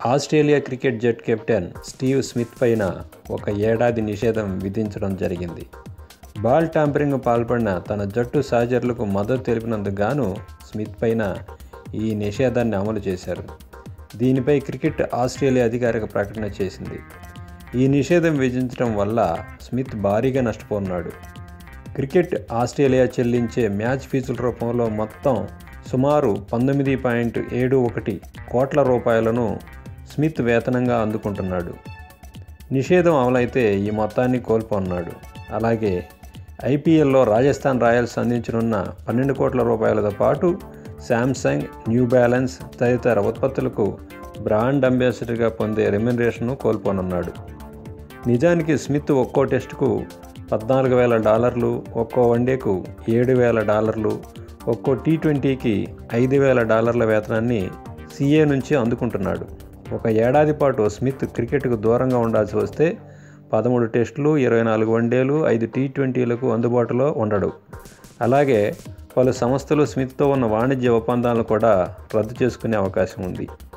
Australia cricket జట్ captain Steve Smith పైన ఒక ఏడాది నిషేధం విధించడం జరిగింది బాల్ ట్యాంపరింగ్ పాల్పడిన తన జట్టు సహచరులకు మద్దతు తెలిపినందుకు గాను స్మిత్ పైన ఈ నిషేధాన్ని అమలు చేశారు దీనిపై క్రికెట్ ఆస్ట్రేలియా అధికారిక ప్రకటన చేసింది ఈ నిషేధం విధించడం వల్ల స్మిత్ భారీగా నష్టపోన్నాడు క్రికెట్ ఆస్ట్రేలియా చెల్లించే మ్యాచ్ ఫీజుల రూపంలో మొత్తం సుమారు పంతొమ్మిది పాయింట్ ఏడు ఒకటి కోట్ల రూపాయలను స్మిత్ వేతనంగా అందుకుంటున్నాడు నిషేధం అమలైతే ఈ మొత్తాన్ని కోల్పోన్నాడు అలాగే ఐపీఎల్లో రాజస్థాన్ రాయల్స్ అందించనున్న పన్నెండు కోట్ల రూపాయలతో పాటు శాంసంగ్ న్యూ బ్యాలెన్స్ తదితర ఉత్పత్తులకు బ్రాండ్ అంబాసిడర్గా పొందే రెమ్యునరేషన్ను కోల్పోనున్నాడు నిజానికి స్మిత్ ఒక్కో టెస్టుకు పద్నాలుగు వేల డాలర్లు ఒక్కో వన్డేకు ఏడు వేల డాలర్లు ఒక్కో టీ ట్వంటీకి ఐదు వేల డాలర్ల వేతనాన్ని సీఏ నుంచి అందుకుంటున్నాడు ఒక ఏడాది పాటు స్మిత్ క్రికెట్కు దూరంగా ఉండాల్సి వస్తే పదమూడు టెస్టులు ఇరవై నాలుగు వన్డేలు ఐదు టీ ట్వంటీలకు అందుబాటులో ఉండడు అలాగే పలు సంస్థలు స్మిత్తో ఉన్న వాణిజ్య ఒప్పందాలను కూడా రద్దు చేసుకునే అవకాశం ఉంది